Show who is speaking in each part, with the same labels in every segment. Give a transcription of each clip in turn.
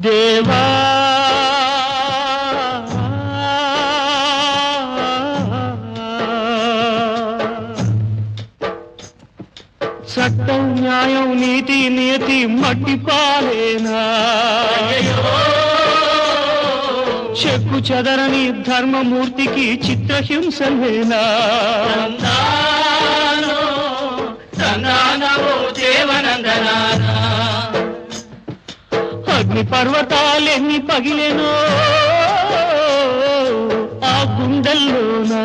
Speaker 1: దేవా చట్టం న్యాయం నీతి నియతి మట్టి పాలేనా చెక్కు చెదరని ధర్మమూర్తికి చిత్రహింసలేనా అగ్ని పర్వతాలెన్ని పగిలెనో ఆ గుండెల్లోనా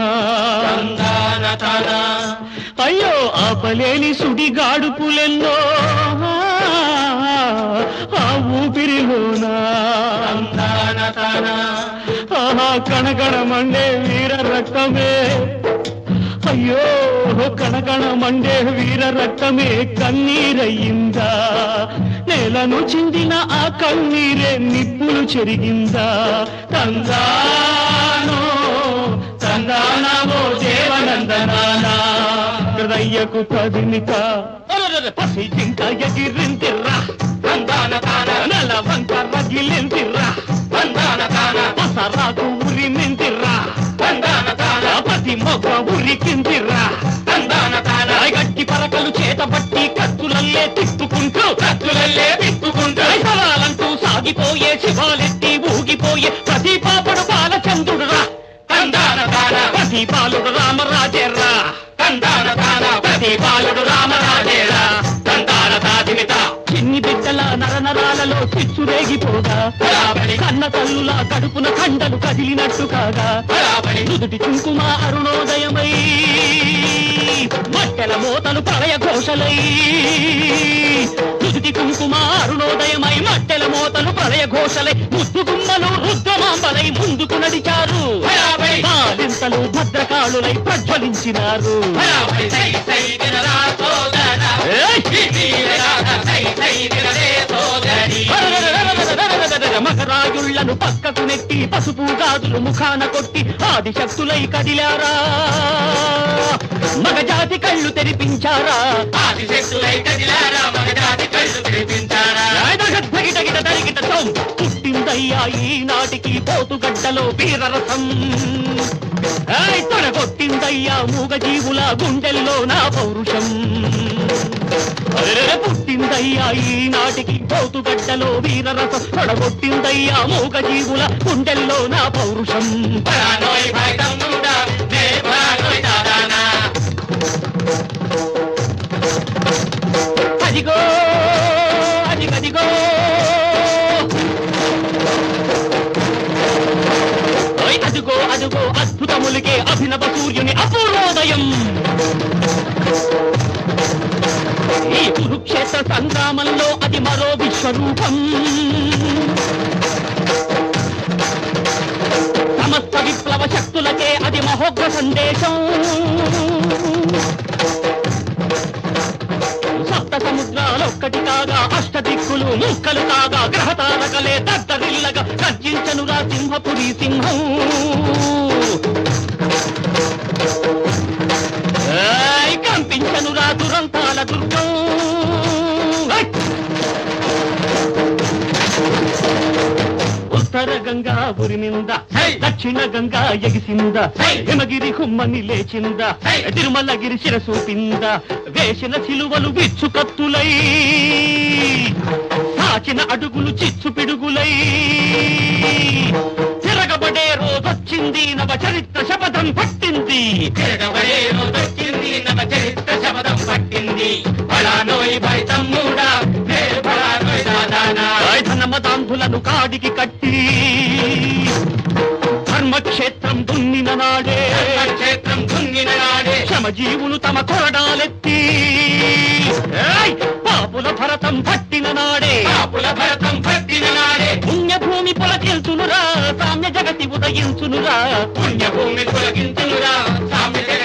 Speaker 1: అయ్యో ఆపలేని సుడిగాడుపులెన్నో ఆ ఊపిరిలోనా ఆహా కణకణమండే వీర రక్తమే అయ్యో కణకణ మండే వీర రక్తమే కన్నీరయ్యిందా నేలను చిందిన ఆ కన్నీరే నిప్పులు చెరిగిందా తందానో తందానవో దేవనందనానా హృదయ్యకు కదిలిక పసి జింక ఎగిరిందిర్రా నెల వంక రగిలిందిర్రా పసరాకు ఉరిమిందిర్రా పతి మొగ్గ ఉరికిందిర్రా గట్టి పలకలు చేతబట్టి కత్తులల్లే తిప్పుకుంటూ కత్తులల్లే తిప్పుకుంటూ సవాలంటూ సాగిపోయే శివాలెత్తి ఊగిపోయే ప్రతి పాపడు బాలచంద్రుడురా ప్రతి బాలుడు రామరాజేర్రా ప్రతి బాలుడు రామరాజేరా తందాన తాదిమిత చిన్ని బిడ్డల నరనరాలలో చిచ్చురేగిపోగా కన్న తల్లుల కడుపున కండలు కదిలినట్టు కాగా నుదుటి కుంకుమ అరుణోదయమై మట్టెల మోతలు ప్రళయ ఘోషలై నుదుటి కుంకుమ అరుణోదయమై మట్టెల మోతలు ప్రళయ ఘోషలై ముద్దు గుమ్మలు రుద్రమాంబలై ముందుకు నడిచారు బాలింతలు భద్రకాళులై ప్రజ్వలించినారు మగరాయుళ్లను పక్కకు నెట్టి పసుపు గాజులు ముఖాన కొట్టి ఆది శక్తులై కదిలారా మగ జాతి కళ్ళు తెరిపించారా గిట తరిగిట చౌం పుట్టిందయ్యా ఈనాటికి పోతుగడ్డలో వీరరసం ఏయ్, తొడగొట్టిందయ్యా మూగ జీవుల గుండెల్లో నా పౌరుషం అరెరెరె, పుట్టిందయ్యా ఈనాటికి పోతుగడ్డలో వీరరసం తొడగొట్టిందయ్యా మూగ జీవుల గుండెల్లో నా పౌరుషం అదిగో అదిగదిగో ఓయ్ అదుగో అదుగో అద్భుతములకే అభినవ సూర్యుని అపూర్వోదయం ఈ కురుక్షేత్ర సంగ్రామంలో అది మరో విశ్వరూపం సమస్త విప్లవ శక్తులకే అది మహోగ్ర సందేశం సప్త సముద్రాలొక్కటి కాగా అష్ట దిక్కులు ముక్కలు కాగా గ్రహతారకలే దద్దరిల్లగా గర్జించనురా సింహపురి సింహం ఏయ్, కంపించనురా దురంతాల దుర్గం ఏయ్! ఉత్తర గంగా ఉరిమింద
Speaker 2: హై!
Speaker 1: దక్షిణ గంగా ఎగిసింద
Speaker 2: హై!
Speaker 1: హిమగిరి హుమ్మని లేచింద
Speaker 2: హై!
Speaker 1: తిరుమలగిరి శిరసు పింద వేసిన సిలువలు విచ్చు కత్తులై సాచిన అడుగులు చిచ్చు పిడుగులై తిరగబడే రోజొచ్చింది నవ చరిత్ర శపథం పట్టింది ధనమదాంధులను కాడికి కట్టి ధర్మక్షేత్రం దున్నిన నాడే
Speaker 2: క్షేత్రం కుంగిన నాడే
Speaker 1: శ్రమజీవులు తమ కొరడాలెత్తి ఏయ్! పాపుల భరతం పట్టిన నాడే
Speaker 2: పాపుల భరతం పట్టిన నాడే
Speaker 1: పుణ్యభూమి పొలకిల్చునురా సామ్య జగతి ఉదయించునురా
Speaker 2: పుణ్యభూమి తొలగించునురా సామ్య